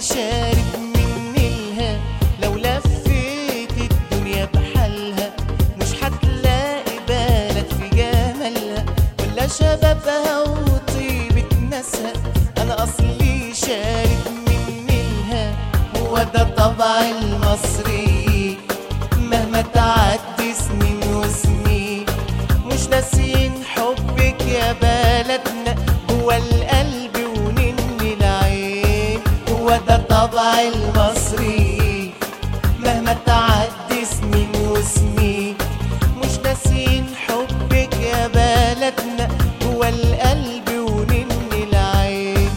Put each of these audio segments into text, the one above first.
شارب من الها لو لفيت الدنيا بحالها مش هتلاقي بالك في جمالها ولا شبابها وطيبة ناسها انا اصلي شارب من الها هو ده طبع المصري مهما تعدي سنين وسنين مش ناسيين حبك يا بلدنا جوا القلب ونني العين هو ده طبع المصري مهما تعدي سنين وسنين مش ناسيين حبك يا بلدنا جوا القلب ونني العين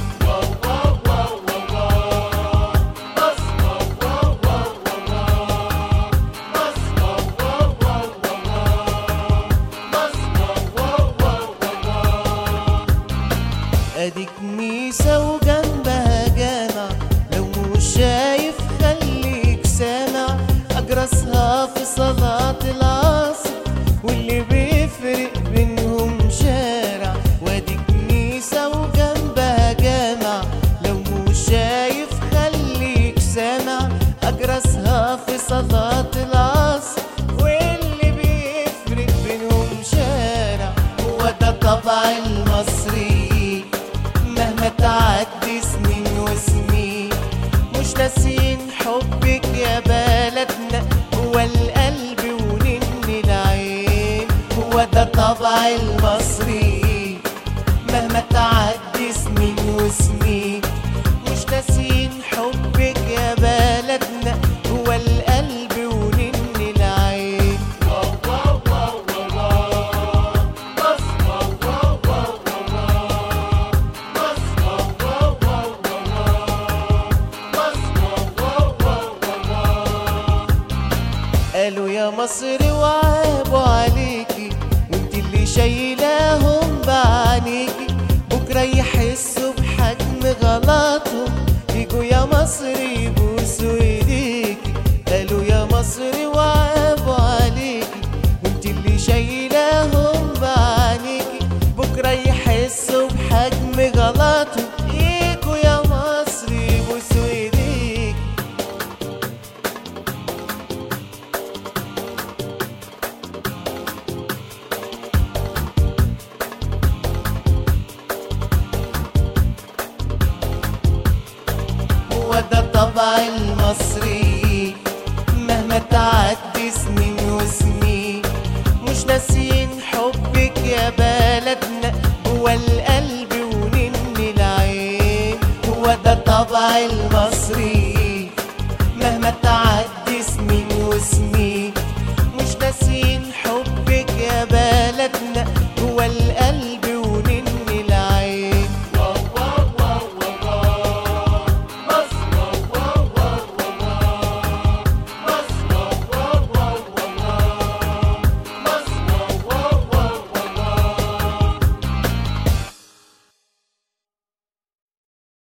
ادي كنيسة وجنبها جامع لو مش شايف خليك سامع اجرسها في صلاة العصر واللي بيفرق بينهم شارع وادي كنيسة وجنبها جامع لو مش شايف خليك سامع اجرسها في صلاة العصر واللي بيفرق بينهم شارع هو ده طبع المصري مهما تعدي سنين وسنين مش ناسين حبك يا بلدنا هو القلب ونني العين هو ده طبع المصري مهما تعدي سنين وسنين مش ناسين حبك يا بلدنا هو القلب ونني العين قالوا يا مصر وعابوا عليكي وانت اللي شايلاهم بعينيكي بكرة يحسوا بحجم غلطهم يجوا يا مصر يبوسوا ايديكي قالوا يا مصر وعابوا عليكي وانت اللي شايلاهم بعينيكي بكرة يحسوا بحجم غلطهم يجوا يا مصر يبوسوا ايديكي هو ده طبع المصري مهما تعدي سنين وسنين مش ناسيين حبك يا بلدنا هو القلب ونني العين هو ده طبع المصري مهما تعدي سنين وسنين